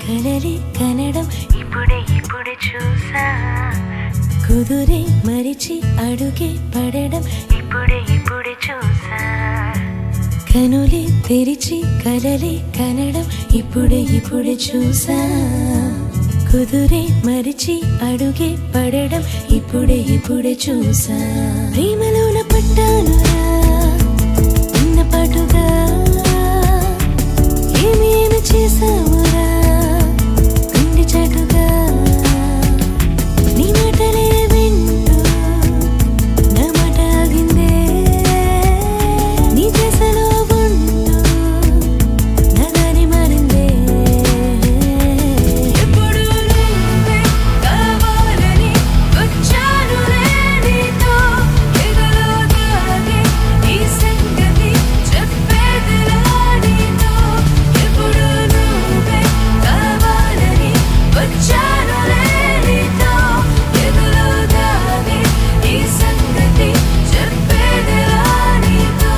కలలి కనడం ఇప్పుడే ఇప్పుడే చూసా కుదురే మరిచి అడుగే పడడం ఇప్పుడే ఇప్పుడే చూసా కనులే తెరిచి కలలే కనడం ఇప్పుడే ఇప్పుడే చూసా కుదురే మరిచి అడుగే పడడం ఇప్పుడే ఇప్పుడే చూసా ప్రేమలోన పట్టానురా నిన్న పాటుగా ఏమి ఏమి చేసావురా గుండె చాటుగా నీ మాటలే వింటూ నా మాట ఆగిందే నీ దశలో ఉంటూ నా దారి మారిందే ఎప్పుడు నువ్వే కావాలని వచ్చానులే నీతో ఎగలో దాగే ఈ సంగతి చెప్పేదిలా నీతో ఎప్పుడు నువ్వే కావాలని వచ్చానులే నీతో ఎగలో దాగే ఈ సంగతి చెప్పేదిలా నీతో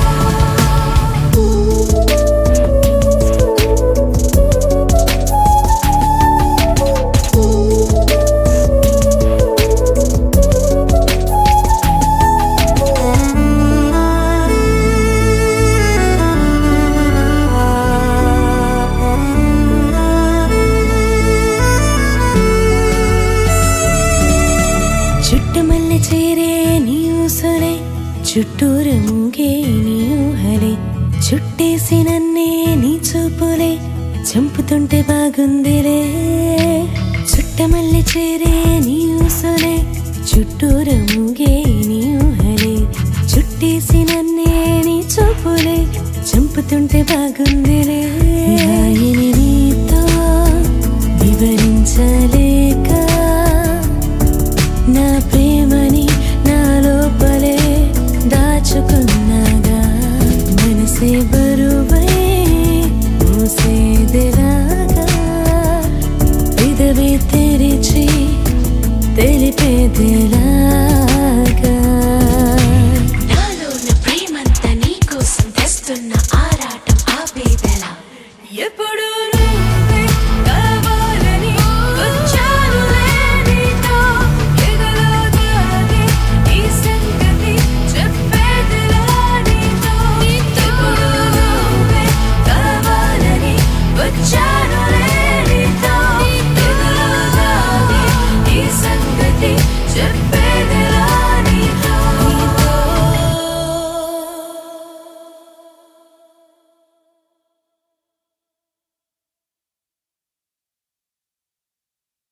చుట్టుమల్లె చేరే నీ ఊసలే చుట్టూరు మూగే నీ ఊహలే చుట్టేసి నన్నే నీ చూపులే చంపుతుంటే బాగుందిలే చుట్టమల్లె చేరే నీ ఊసలే చుట్టూరు మూగే నీ ఊహలే చుట్టేసి నన్నే నీ చూపులే చంపుతుంటే బాగుందిలే రాయిని నీతో వివరించలేక నా ప్రేమని నా లోపలే దాచుకున్నాగా మనసే బరువై మూసేదిలాగా పెదవి తెరిచి తెలిపేదిలాగా నాలో ఉన్న ప్రేమంతా నీకోసం తెస్తున్న ఆరాటం ఆపేదెలా ఎప్పుడు